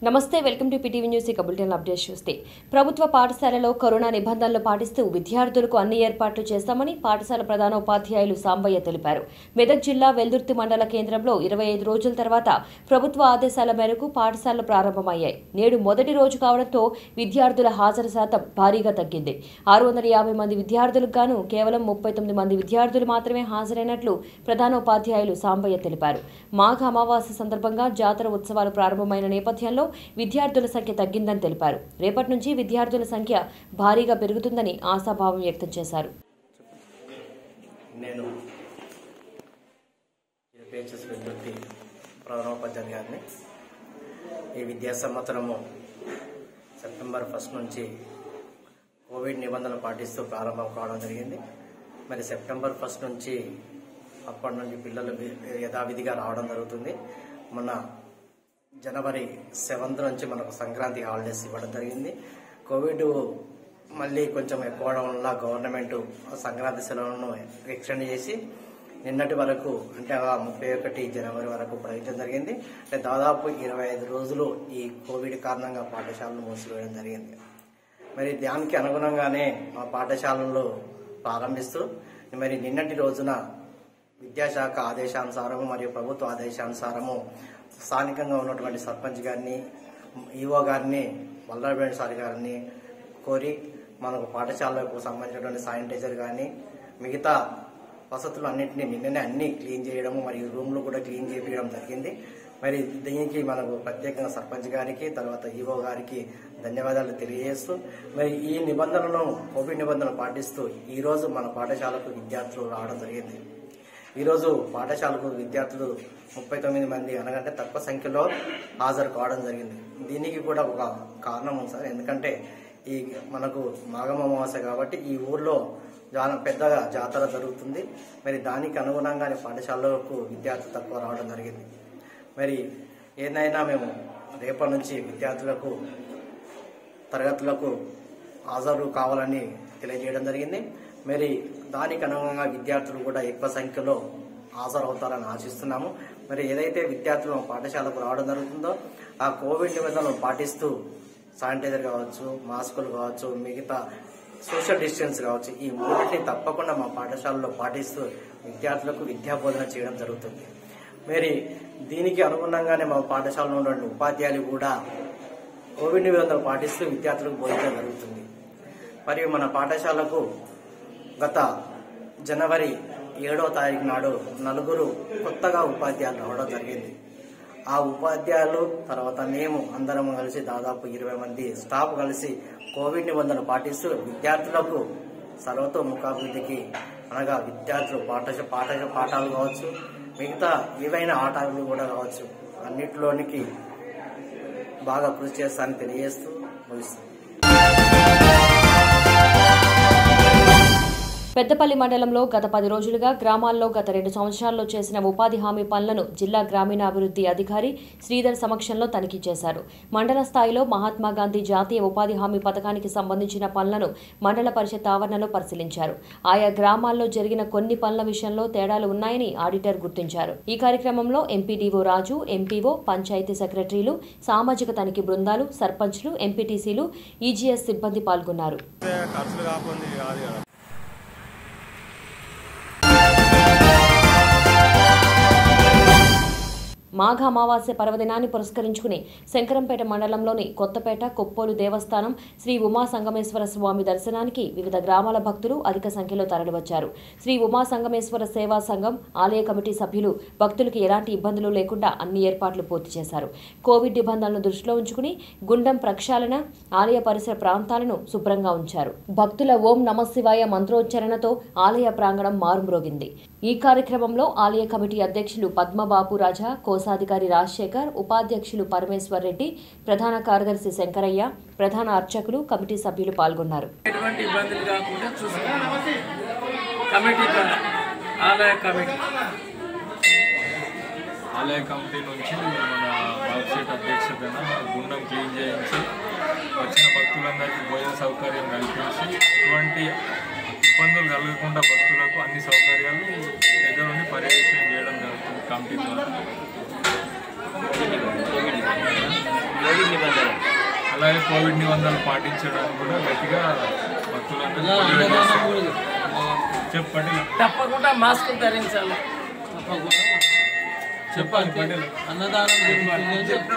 నమస్తే welcome to PTV news ఇక bulletin update చూస్తే ప్రభుత్వ పాఠశాలలో కరోనా నిబంధనలు పాటిస్తూ విద్యార్థులకు అన్ని ఏర్పాట్లు చేస్తామని పాఠశాల ప్రధానోపాధ్యాయులు సాంబయ్య తెలిపారు మెదక్ జిల్లా వెల్దుర్తి మండల కేంద్రంలో ఇరవై ఐదు రోజుల తర్వాత ప్రభుత్వ ఆదేశాల మేరకు పాఠశాలలు ప్రారంభమయ్యాయి నేడు మొదటి రోజు కావడంతో విద్యార్థుల హాజరు శాతం భారీగా తగ్గింది ఆరు వందల యాభై మంది విద్యార్థులకు గాను కేవలం ముప్పై తొమ్మిది మంది విద్యార్థులు మాత్రమే హాజరైనట్లు ప్రధానోపాధ్యాయులు సాంబయ్య తెలిపారు మాఘ అమావాస్య సందర్భంగా జాతర ఉత్సవాలు ప్రారంభమైన నేపథ్యంలో విద్యార్థుల సంఖ్య తగ్గిందని తెలిపారు రేపటి నుంచి విద్యార్థుల సంఖ్య భారీగా పెరుగుతుందని ఆశాభావం వ్యక్తం చేశారు నేను పిహెచ్ఎస్ విద్యుత్తి ప్రధానోపాధ్యాయులు గారిని ఈ విద్యా సంవత్సరము సెప్టెంబర్ ఫస్ట్ నుంచి కోవిడ్ నిబంధనలు పాటిస్తూ ప్రారంభం కావడం జరిగింది మరి సెప్టెంబర్ ఫస్ట్ నుంచి అప్పటి నుండి పిల్లలు వి- యథావిధిగా రావడం జరుగుతుంది మొన్న జనవరి సెవెంత్ నుంచి మనకు సంక్రాంతి హాలిడేస్ ఇవ్వడం జరిగింది కోవిడ్ మళ్ళీ కొంచెం ఎక్కువ అవడం వల్ల గవర్నమెంట్ సంక్రాంతి సెలవులను ఎక్స్టెండ్ చేసి నిన్నటి వరకు అంటే ఆ ముప్పై ఒకటి జనవరి వరకు ప్రకటించడం జరిగింది అంటే దాదాపు ఇరవై ఐదు రోజులు ఈ కోవిడ్ కారణంగా పాఠశాలను మూసివేయడం జరిగింది మరి దానికి అనుగుణంగానే మా పాఠశాలలు ప్రారంభిస్తూ మరి నిన్నటి రోజున విద్యాశాఖ ఆదేశానుసారము మరియు ప్రభుత్వ ఆదేశానుసారము స్థానికంగా ఉన్నటువంటి సర్పంచ్ గారిని ఈఓ గారిని వల్లభేణి సార్ గారిని కోరి మనకు పాఠశాలకు సంబంధించినటువంటి శానిటైజర్ కానీ మిగతా వసతులు అన్నింటినీ నిన్ననే అన్ని క్లీన్ చేయడము మరియు రూమ్లు కూడా క్లీన్ చేపించడం జరిగింది మరి దీనికి మనకు ప్రత్యేకంగా సర్పంచ్ గారికి తర్వాత ఈఓ గారికి ధన్యవాదాలు తెలియజేస్తూ మరి ఈ నిబంధనలను కోవిడ్ నిబంధనలు పాటిస్తూ ఈ రోజు మన పాఠశాలకు విద్యార్థులు రావడం జరిగింది ఈరోజు పాఠశాలకు విద్యార్థులు ముప్పై తొమ్మిది మంది అనగంటే తక్కువ సంఖ్యలో హాజరు కావడం జరిగింది దీనికి కూడా ఒక కారణం ఉంది సార్ ఎందుకంటే ఈ మనకు మాఘం అమావాస్య కాబట్టి ఈ ఊర్లో చాలా పెద్దగా జాతర జరుగుతుంది మరి దానికి అనుగుణంగానే పాఠశాలకు విద్యార్థులు తక్కువ రావడం జరిగింది మరి ఏదైనా మేము రేపటి నుంచి విద్యార్థులకు తరగతులకు హాజరు కావాలని తెలియజేయడం జరిగింది మరి దానికి అనుగుణంగా విద్యార్థులు కూడా ఎక్కువ సంఖ్యలో హాజరవుతారని ఆశిస్తున్నాము మరి ఏదైతే విద్యార్థులు మా పాఠశాలకు రావడం జరుగుతుందో ఆ కోవిడ్ నిబంధనలు పాటిస్తూ శానిటైజర్ కావచ్చు మాస్కులు కావచ్చు మిగతా సోషల్ డిస్టెన్స్ కావచ్చు ఈ మూడింటిని తప్పకుండా మా పాఠశాలలో పాటిస్తూ విద్యార్థులకు విద్యా బోధన చేయడం జరుగుతుంది మరి దీనికి అనుగుణంగానే మా పాఠశాలలో ఉన్నటువంటి ఉపాధ్యాయులు కూడా కోవిడ్ నిబంధనలు పాటిస్తూ విద్యార్థులకు బోధించడం జరుగుతుంది మరియు మన పాఠశాలకు గత జనవరి ఏడవ తారీఖు నాడు నలుగురు కొత్తగా ఉపాధ్యాయులు రావడం జరిగింది ఆ ఉపాధ్యాయులు తర్వాత మేము అందరం కలిసి దాదాపు ఇరవై మంది స్టాఫ్ కలిసి కోవిడ్ నిబంధనలు పాటిస్తూ విద్యార్థులకు సర్వతోముఖాభివృద్ధికి అనగా విద్యార్థులు పాఠ పాఠ పాఠాలు కావచ్చు మిగతా ఏవైనా ఆటలు కూడా కావచ్చు అన్నిటిలోనికి బాగా కృషి చేస్తానని తెలియజేస్తూ ముగిస్తాను పెద్దపల్లి మండలంలో గత పది రోజులుగా గ్రామాల్లో గత రెండు సంవత్సరాల్లో చేసిన ఉపాధి హామీ పనులను జిల్లా గ్రామీణాభివృద్ధి అధికారి శ్రీధర్ సమక్షంలో తనిఖీ చేశారు మండల స్థాయిలో మహాత్మా గాంధీ జాతీయ ఉపాధి హామీ పథకానికి సంబంధించిన పనులను మండల పరిషత్ ఆవరణలో పరిశీలించారు ఆయా గ్రామాల్లో జరిగిన కొన్ని పనుల విషయంలో తేడాలు ఉన్నాయని ఆడిటర్ గుర్తించారు ఈ కార్యక్రమంలో ఎంపీడీఓ రాజు ఎంపీఓ పంచాయతీ సెక్రటరీలు సామాజిక తనిఖీ బృందాలు సర్పంచ్లు ఎంపీటీసీలు ఈజీఎస్ సిబ్బంది పాల్గొన్నారు ఖర్చులు కాకుండా ఇది కాదు కదా మాఘ అమావాస్య పర్వదినాన్ని పురస్కరించుకుని శంకరంపేట మండలంలోని కొత్తపేట కొప్పోలు దేవస్థానం శ్రీ ఉమా సంగమేశ్వర స్వామి దర్శనానికి వివిధ గ్రామాల భక్తులు అధిక సంఖ్యలో తరలివచ్చారు శ్రీ ఉమా సంగమేశ్వర సేవా సంఘం ఆలయ కమిటీ సభ్యులు భక్తులకు ఎలాంటి ఇబ్బందులు లేకుండా అన్ని ఏర్పాట్లు పూర్తి చేశారు కోవిడ్ నిబంధనలను దృష్టిలో ఉంచుకుని గుండం ప్రక్షాళన ఆలయ పరిసర ప్రాంతాలను శుభ్రంగా ఉంచారు భక్తుల ఓం నమశివాయ మంత్రోచ్చరణతో ఆలయ ప్రాంగణం మారుమ్రోగింది ఈ కార్యక్రమంలో ఆలయ కమిటీ అధ్యక్షులు పద్మబాపు రాజా కోశాధికారి రాజశేఖర్ ఉపాధ్యక్షులు పరమేశ్వర్ రెడ్డి ప్రధాన కార్యదర్శి శంకరయ్య ప్రధాన అర్చకులు కమిటీ సభ్యులు పాల్గొన్నారు ఎటువంటి ఇబ్బందులు కాకుండా చూసుకున్నాం కమిటీ ద్వారా ఆలయ కమిటీ ఆలయ కమిటీ నుంచి మన బాబ్సెట్ అధ్యక్షతన గుండం క్లీన్ చేయించి వచ్చిన భక్తులందరికీ భోజన సౌకర్యం కల్పించి ఎటువంటి ఇబ్బందులు కలగకుండా భక్తులకు అన్ని సౌకర్యాలు దగ్గర నుండి పర్యవేక్షణ చేయడం జరుగుతుంది కమిటీ ద్వారా కోవిడ్ నిబంధనలు అలాగే కోవిడ్ నిబంధనలు పాటించడానికి కూడా గట్టిగా భక్తులందరూ ఇలా అన్నదానం కూడా చెప్పండి తప్పకుండా మాస్క్ ధరించాలి తప్పకుండా చెప్పాలి పటేల్ అన్నదానం జరుగుతుంది చెప్పి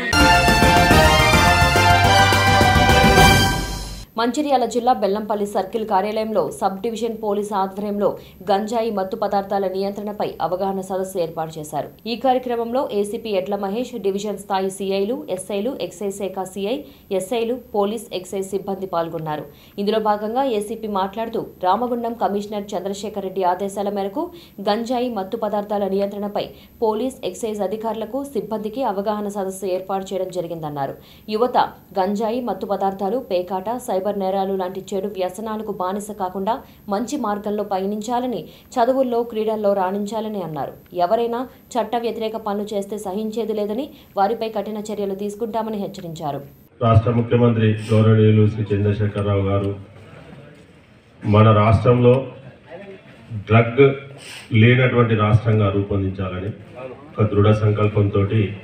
మంచిర్యాల జిల్లా బెల్లంపల్లి సర్కిల్ కార్యాలయంలో సబ్ డివిజన్ పోలీస్ ఆధ్వర్యంలో గంజాయి మత్తు పదార్థాల నియంత్రణపై అవగాహన సదస్సు ఏర్పాటు చేశారు ఈ కార్యక్రమంలో ఏసీపీ ఎడ్ల మహేష్ డివిజన్ స్థాయి సీఐలు ఎస్ఐలు ఎక్సైజ్ శాఖ సీఐ ఎస్ఐలు పోలీస్ ఎక్సైజ్ సిబ్బంది పాల్గొన్నారు ఇందులో భాగంగా ఏసీపీ మాట్లాడుతూ రామగుండం కమిషనర్ చంద్రశేఖర్ రెడ్డి ఆదేశాల మేరకు గంజాయి మత్తు పదార్థాల నియంత్రణపై పోలీస్ ఎక్సైజ్ అధికారులకు సిబ్బందికి అవగాహన సదస్సు ఏర్పాటు చేయడం జరిగిందన్నారు యువత గంజాయి మత్తు పదార్థాలు పేకాట సైబర్ నేరాలు లాంటి చెడు వ్యసనాలకు బానిస కాకుండా మంచి మార్గంలో పయనించాలని చదువుల్లో క్రీడల్లో రాణించాలని అన్నారు ఎవరైనా చట్ట వ్యతిరేక పనులు చేస్తే సహించేది లేదని వారిపై కఠిన చర్యలు తీసుకుంటామని హెచ్చరించారు రాష్ట్ర ముఖ్యమంత్రి గౌరవనీయులు శ్రీ చంద్రశేఖరరావు గారు మన రాష్ట్రంలో డ్రగ్ లేనటువంటి రాష్ట్రంగా రూపొందించాలని ఒక దృఢ సంకల్పంతో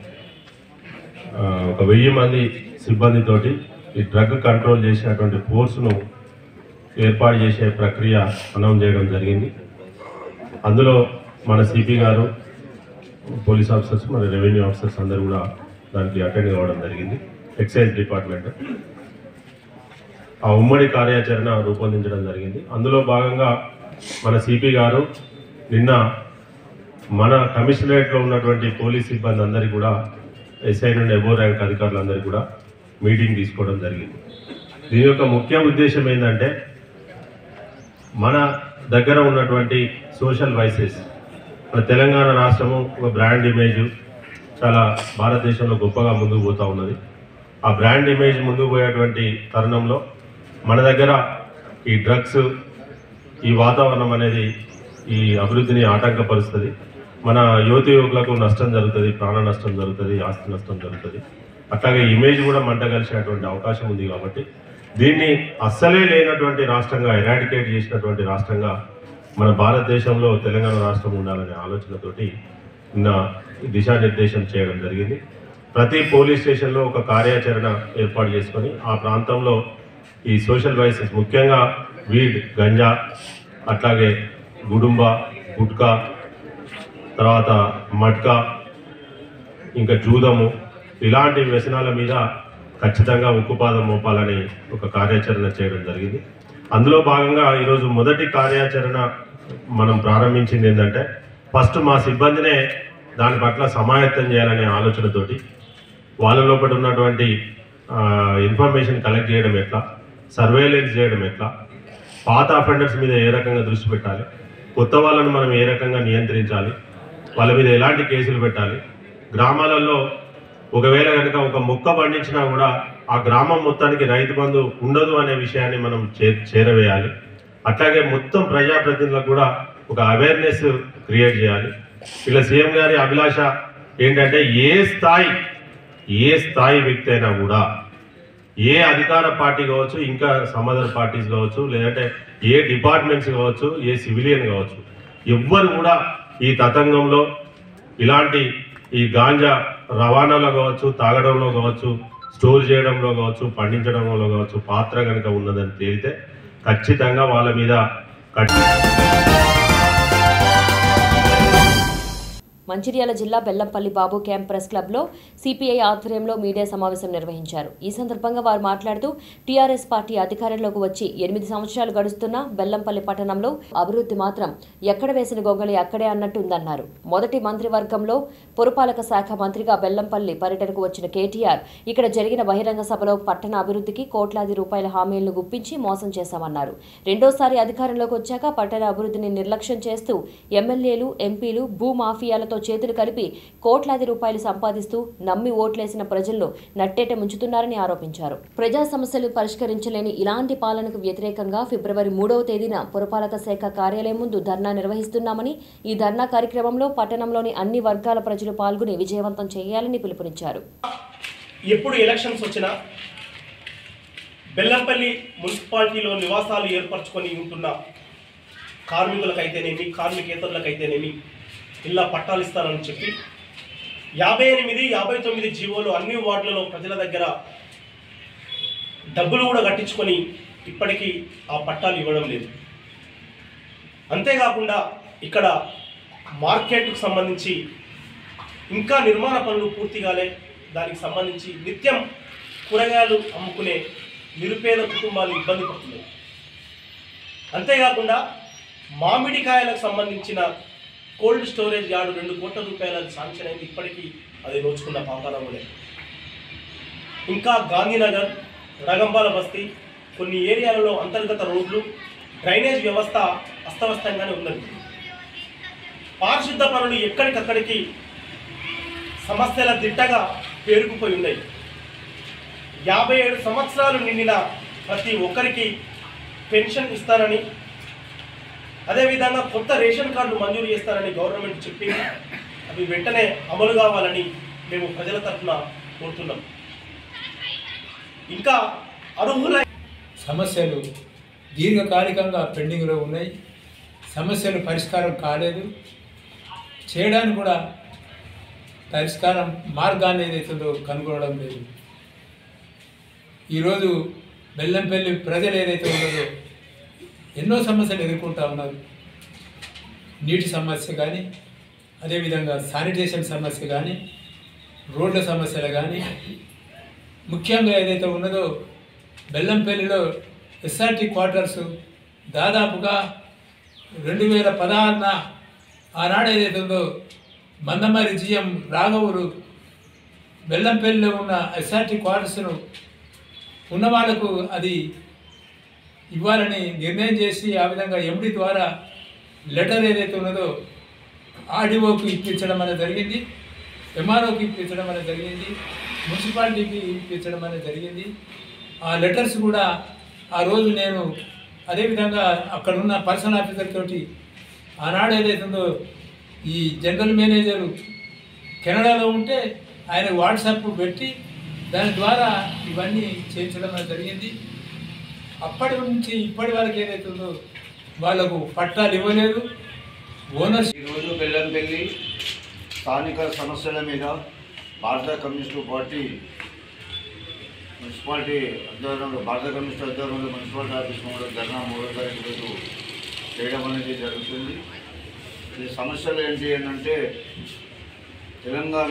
ఒక వెయ్యి మంది సిబ్బందితోటి ఈ డ్రగ్ కంట్రోల్ చేసేటువంటి ఫోర్స్ను ఏర్పాటు చేసే ప్రక్రియ అనౌన్స్ చేయడం జరిగింది అందులో మన సిపి గారు పోలీస్ ఆఫీసర్స్ మన రెవెన్యూ ఆఫీసర్స్ అందరూ కూడా దానికి అటెండ్ కావడం జరిగింది ఎక్సైజ్ డిపార్ట్మెంట్ ఆ ఉమ్మడి కార్యాచరణ రూపొందించడం జరిగింది అందులో భాగంగా మన సిపి గారు నిన్న మన కమిషనరేట్లో ఉన్నటువంటి పోలీస్ సిబ్బంది అందరికీ కూడా ఎస్ఐ నుండి ఎబో ర్యాంక్ అధికారులందరికీ కూడా మీటింగ్ తీసుకోవడం జరిగింది దీని యొక్క ముఖ్య ఉద్దేశం ఏంటంటే మన దగ్గర ఉన్నటువంటి సోషల్ వైసెస్ మన తెలంగాణ రాష్ట్రము ఒక బ్రాండ్ ఇమేజ్ చాలా భారతదేశంలో గొప్పగా ముందుకు పోతూ ఉన్నది ఆ బ్రాండ్ ఇమేజ్ ముందుకు పోయేటువంటి తరుణంలో మన దగ్గర ఈ డ్రగ్స్ ఈ వాతావరణం అనేది ఈ అభివృద్ధిని ఆటంకపరుస్తుంది మన యువతి యువకులకు నష్టం జరుగుతుంది ప్రాణ నష్టం జరుగుతుంది ఆస్తి నష్టం జరుగుతుంది అట్లాగే ఇమేజ్ కూడా మంట కలిసేటువంటి అవకాశం ఉంది కాబట్టి దీన్ని అస్సలే లేనటువంటి రాష్ట్రంగా ఎరాడికేట్ చేసినటువంటి రాష్ట్రంగా మన భారతదేశంలో తెలంగాణ రాష్ట్రం ఉండాలనే ఆలోచనతోటి నిన్న దిశానిర్దేశం చేయడం జరిగింది ప్రతి పోలీస్ స్టేషన్లో ఒక కార్యాచరణ ఏర్పాటు చేసుకొని ఆ ప్రాంతంలో ఈ సోషల్ వైసెస్ ముఖ్యంగా వీడ్ గంజా అట్లాగే గుడుంబ గుట్కా తర్వాత మట్కా ఇంకా జూదము ఇలాంటి వ్యసనాల మీద ఖచ్చితంగా ఉక్కుపాదం మోపాలని ఒక కార్యాచరణ చేయడం జరిగింది అందులో భాగంగా ఈరోజు మొదటి కార్యాచరణ మనం ప్రారంభించింది ఏంటంటే ఫస్ట్ మా సిబ్బందినే దాని పట్ల సమాయత్తం చేయాలనే ఆలోచనతోటి వాళ్ళ లోపల ఉన్నటువంటి ఇన్ఫర్మేషన్ కలెక్ట్ చేయడం ఎట్లా సర్వేలెన్స్ చేయడం ఎట్లా పాత అఫెండర్స్ మీద ఏ రకంగా దృష్టి పెట్టాలి కొత్త వాళ్ళని మనం ఏ రకంగా నియంత్రించాలి వాళ్ళ మీద ఎలాంటి కేసులు పెట్టాలి గ్రామాలలో ఒకవేళ కనుక ఒక మొక్క పండించినా కూడా ఆ గ్రామం మొత్తానికి రైతు బంధు ఉండదు అనే విషయాన్ని మనం చే చేరవేయాలి అట్లాగే మొత్తం ప్రజాప్రతినిధులకు కూడా ఒక అవేర్నెస్ క్రియేట్ చేయాలి ఇలా సీఎం గారి అభిలాష ఏంటంటే ఏ స్థాయి ఏ స్థాయి వ్యక్తి అయినా కూడా ఏ అధికార పార్టీ కావచ్చు ఇంకా సమ్ అదర్ పార్టీస్ కావచ్చు లేదంటే ఏ డిపార్ట్మెంట్స్ కావచ్చు ఏ సివిలియన్ కావచ్చు ఎవ్వరు కూడా ఈ తతంగంలో ఇలాంటి ఈ గాంజా రవాణాలో కావచ్చు తాగడంలో కావచ్చు స్టోర్ చేయడంలో కావచ్చు పండించడంలో కావచ్చు పాత్ర కనుక ఉన్నదని తేలితే ఖచ్చితంగా వాళ్ళ మీద కఠి మంచిర్యాల జిల్లా బెల్లంపల్లి బాబు క్యాంప్ ప్రెస్ క్లబ్లో సిపిఐ ఆధ్వర్యంలో మీడియా సమావేశం నిర్వహించారు ఈ సందర్భంగా వారు మాట్లాడుతూ టీఆర్ఎస్ పార్టీ అధికారంలోకి వచ్చి ఎనిమిది సంవత్సరాలు గడుస్తున్న బెల్లంపల్లి పట్టణంలో అభివృద్ధి మాత్రం ఎక్కడ వేసిన గొంగళి అక్కడే అన్నట్టు ఉందన్నారు మొదటి మంత్రివర్గంలో పురపాలక శాఖ మంత్రిగా బెల్లంపల్లి పర్యటనకు వచ్చిన కేటీఆర్ ఇక్కడ జరిగిన బహిరంగ సభలో పట్టణ అభివృద్ధికి కోట్లాది రూపాయల హామీలను గుప్పించి మోసం చేశామన్నారు రెండోసారి అధికారంలోకి వచ్చాక పట్టణ అభివృద్ధిని నిర్లక్ష్యం చేస్తూ ఎమ్మెల్యేలు ఎంపీలు భూ మాఫియాలతో చేతులు కలిపి కోట్లాది రూపాయలు సంపాదిస్తూ నమ్మి ఓట్లేసిన ప్రజల్లో నట్టేట ముంచుతున్నారని ఆరోపించారు ప్రజా సమస్యలు పరిష్కరించలేని ఇలాంటి పాలనకు వ్యతిరేకంగా ఫిబ్రవరి మూడవ తేదీన పురపాలక శాఖ కార్యాలయం ముందు ధర్నా నిర్వహిస్తున్నామని ఈ ధర్నా కార్యక్రమంలో పట్టణంలోని అన్ని వర్గాల ప్రజలు పాల్గొని విజయవంతం చేయాలని పిలుపునిచ్చారు ఎప్పుడు ఎలక్షన్స్ వచ్చినా బెల్లంపల్లి మున్సిపాలిటీలో నివాసాలు ఏర్పరచుకొని ఉంటున్న కార్మికులకైతేనేమి కార్మికేతరులకైతేనేమి ఇళ్ళ పట్టాలు ఇస్తానని చెప్పి యాభై ఎనిమిది యాభై తొమ్మిది జీవోలు అన్ని వార్డులలో ప్రజల దగ్గర డబ్బులు కూడా కట్టించుకొని ఇప్పటికీ ఆ పట్టాలు ఇవ్వడం లేదు అంతేకాకుండా ఇక్కడ మార్కెట్కు సంబంధించి ఇంకా నిర్మాణ పనులు పూర్తి కాలే దానికి సంబంధించి నిత్యం కూరగాయలు అమ్ముకునే నిరుపేద కుటుంబాలు ఇబ్బంది పడుతున్నాయి అంతేకాకుండా మామిడికాయలకు సంబంధించిన కోల్డ్ స్టోరేజ్ యార్డు రెండు కోట్ల రూపాయల శాంక్షన్ అయింది ఇప్పటికీ అది నోచుకున్న పాపాలం లేదు ఇంకా గాంధీనగర్ రగంబాల బస్తీ కొన్ని ఏరియాలలో అంతర్గత రోడ్లు డ్రైనేజ్ వ్యవస్థ అస్తవ్యస్తంగానే ఉన్నది పారిశుద్ధ పనులు ఎక్కడికక్కడికి సమస్యల దిట్టగా పేరుకుపోయి ఉన్నాయి యాభై ఏడు సంవత్సరాలు నిండిన ప్రతి ఒక్కరికి పెన్షన్ ఇస్తారని అదేవిధంగా కొత్త రేషన్ కార్డులు మంజూరు చేస్తారని గవర్నమెంట్ చెప్పింది అవి వెంటనే అమలు కావాలని మేము ప్రజల తరఫున కోరుతున్నాం ఇంకా అర్హుల సమస్యలు దీర్ఘకాలికంగా పెండింగ్లో ఉన్నాయి సమస్యలు పరిష్కారం కాలేదు చేయడానికి కూడా పరిష్కారం మార్గాన్ని ఏదైతుందో కనుగొనడం లేదు ఈరోజు బెల్లంపల్లి ప్రజలు ఏదైతే ఉన్నదో ఎన్నో సమస్యలు ఎదుర్కొంటా ఉన్నారు నీటి సమస్య కానీ అదేవిధంగా శానిటేషన్ సమస్య కానీ రోడ్ల సమస్యలు కానీ ముఖ్యంగా ఏదైతే ఉన్నదో బెల్లంపల్లిలో ఎస్ఆర్టీ క్వార్టర్స్ దాదాపుగా రెండు వేల పదహారున ఆనాడు ఏదైతే ఉందో మందమరి జిఎం రాఘవులు బెల్లంపల్లిలో ఉన్న ఎస్ఆర్టీ క్వార్టర్స్ను ఉన్న వాళ్ళకు అది ఇవ్వాలని నిర్ణయం చేసి ఆ విధంగా ఎండి ద్వారా లెటర్ ఏదైతే ఉన్నదో ఆర్డీఓకి ఇప్పించడం అనేది జరిగింది ఎంఆర్ఓకి ఇప్పించడం అనేది జరిగింది మున్సిపాలిటీకి ఇప్పించడం అనేది జరిగింది ఆ లెటర్స్ కూడా ఆ రోజు నేను అదేవిధంగా అక్కడ ఉన్న పర్సనల్ ఆఫీసర్ తోటి ఆనాడు ఏదైతుందో ఈ జనరల్ మేనేజరు కెనడాలో ఉంటే ఆయన వాట్సాప్ పెట్టి దాని ద్వారా ఇవన్నీ చేయించడం అనేది జరిగింది అప్పటి నుంచి ఇప్పటి వరకు ఏదైతుందో వాళ్ళకు పట్టాలు ఇవ్వలేదు ఓనర్స్ ఈరోజు బెల్లంపల్లి స్థానిక సమస్యల మీద భారత కమ్యూనిస్టు పార్టీ మున్సిపాలిటీ ఆధ్వర్యంలో భారత కమ్యూనిస్టు ఆధ్వర్యంలో మున్సిపాలిటీ ఆఫీస్ ముందు ధర్నా మూడో తారీఖు రోజు చేయడం అనేది జరుగుతుంది ఈ సమస్యలు ఏంటి అంటే తెలంగాణ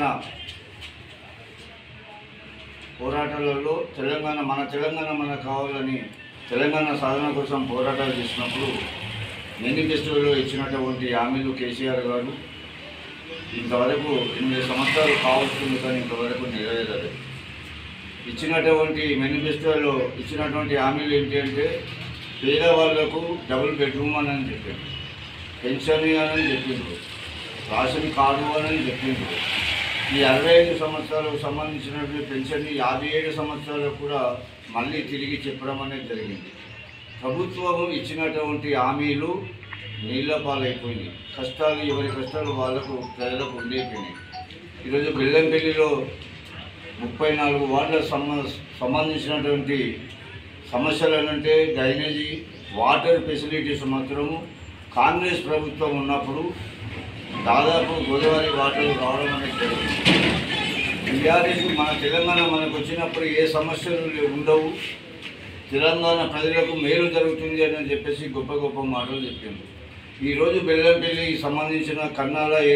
పోరాటాలలో తెలంగాణ మన తెలంగాణ మనకు కావాలని తెలంగాణ సాధన కోసం పోరాటాలు చేసినప్పుడు మేనిఫెస్టోలో ఇచ్చినటువంటి హామీలు కేసీఆర్ గారు ఇంతవరకు ఎనిమిది సంవత్సరాలు కావస్తుంది కానీ ఇంతవరకు నెరవేరలేదు ఇచ్చినటువంటి మేనిఫెస్టోలో ఇచ్చినటువంటి హామీలు ఏంటి అంటే పేదవాళ్లకు డబుల్ బెడ్రూమ్ అని చెప్పిండు పెన్షన్ అని చెప్పిండ్రు రేషన్ కార్డు అని చెప్పిండ్రు ఈ అరవై ఐదు సంవత్సరాలకు సంబంధించినటువంటి పెన్షన్ని యాభై ఏడు సంవత్సరాలకు కూడా మళ్ళీ తిరిగి చెప్పడం అనేది జరిగింది ప్రభుత్వం ఇచ్చినటువంటి హామీలు నీళ్ల పాలైపోయినాయి కష్టాలు ఎవరి కష్టాలు వాళ్ళకు ప్రజలకు ఉండైపోయినాయి ఈరోజు బెల్లంపల్లిలో ముప్పై నాలుగు వార్డుల సంబ సంబంధించినటువంటి సమస్యలు అంటే డ్రైనేజీ వాటర్ ఫెసిలిటీస్ మాత్రము కాంగ్రెస్ ప్రభుత్వం ఉన్నప్పుడు దాదాపు గోదావరి వాటర్ రావడం అనేది జరిగింది టీఆర్ఎస్ మన తెలంగాణ మనకు వచ్చినప్పుడు ఏ సమస్యలు లే- ఉండవు తెలంగాణ ప్రజలకు మేలు జరుగుతుంది అని చెప్పేసి గొప్ప గొప్ప మాటలు చెప్పింది ఈరోజు బెల్లంపల్లి సంబంధించిన కన్నాల ఏ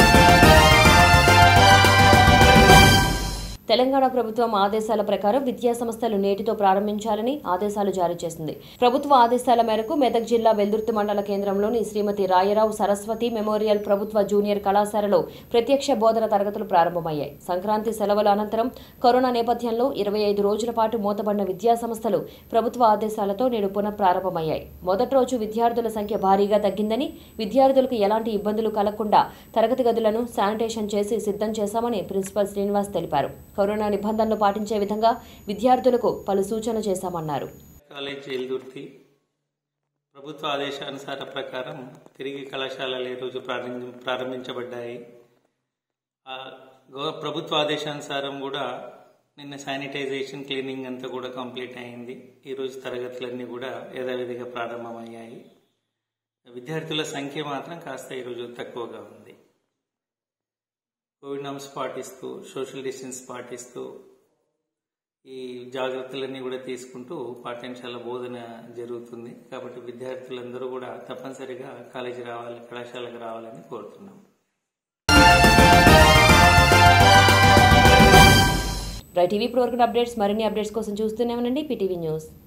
తెలంగాణ ప్రభుత్వం ఆదేశాల ప్రకారం విద్యా సంస్థలు నేటితో ప్రారంభించాలని ఆదేశాలు జారీ చేసింది ప్రభుత్వ ఆదేశాల మేరకు మెదక్ జిల్లా వెల్దుర్తి మండల కేంద్రంలోని శ్రీమతి రాయరావు సరస్వతి మెమోరియల్ ప్రభుత్వ జూనియర్ కళాశాలలో ప్రత్యక్ష బోధన తరగతులు ప్రారంభమయ్యాయి సంక్రాంతి సెలవుల అనంతరం కరోనా నేపథ్యంలో ఇరవై ఐదు రోజుల పాటు మూతబడిన విద్యా సంస్థలు ప్రభుత్వ ఆదేశాలతో నేడు పునః ప్రారంభమయ్యాయి మొదటి రోజు విద్యార్థుల సంఖ్య భారీగా తగ్గిందని విద్యార్థులకు ఎలాంటి ఇబ్బందులు కలగకుండా తరగతి గదులను శానిటేషన్ చేసి సిద్ధం చేశామని ప్రిన్సిపల్ శ్రీనివాస్ తెలిపారు కరోనా నిబంధనలు పాటించే విధంగా విద్యార్థులకు పలు సూచనలు చేశామన్నారు కాలేజ్ ఎల్దుర్తి ప్రభుత్వ ఆదేశానుసార ప్రకారం తిరిగి కళాశాలలు ఈరోజు ప్రారంభ ప్రారంభించబడ్డాయి ఆ గవ ప్రభుత్వ ఆదేశానుసారం కూడా నిన్న శానిటైజేషన్ క్లీనింగ్ అంతా కూడా కంప్లీట్ అయింది ఈరోజు తరగతులన్నీ కూడా యథావిధిగా ప్రారంభమయ్యాయి విద్యార్థుల సంఖ్య మాత్రం కాస్త ఈరోజు తక్కువగా ఉంది కోవిడ్ నామ్స్ పాటిస్తూ సోషల్ డిస్టెన్స్ పాటిస్తూ ఈ జాగ్రత్తలన్నీ కూడా తీసుకుంటూ పాఠ్యాంశాల బోధన జరుగుతుంది కాబట్టి విద్యార్థులందరూ కూడా తప్పనిసరిగా కాలేజీ రావాలి కళాశాలకు రావాలని కోరుతున్నాం రైట్ టీవీ ఇప్పుడు వరకు అప్డేట్స్ మరిన్ని అప్డేట్స్ కోసం చూస్తూనే ఉండండి పీటీవీ న్యూస్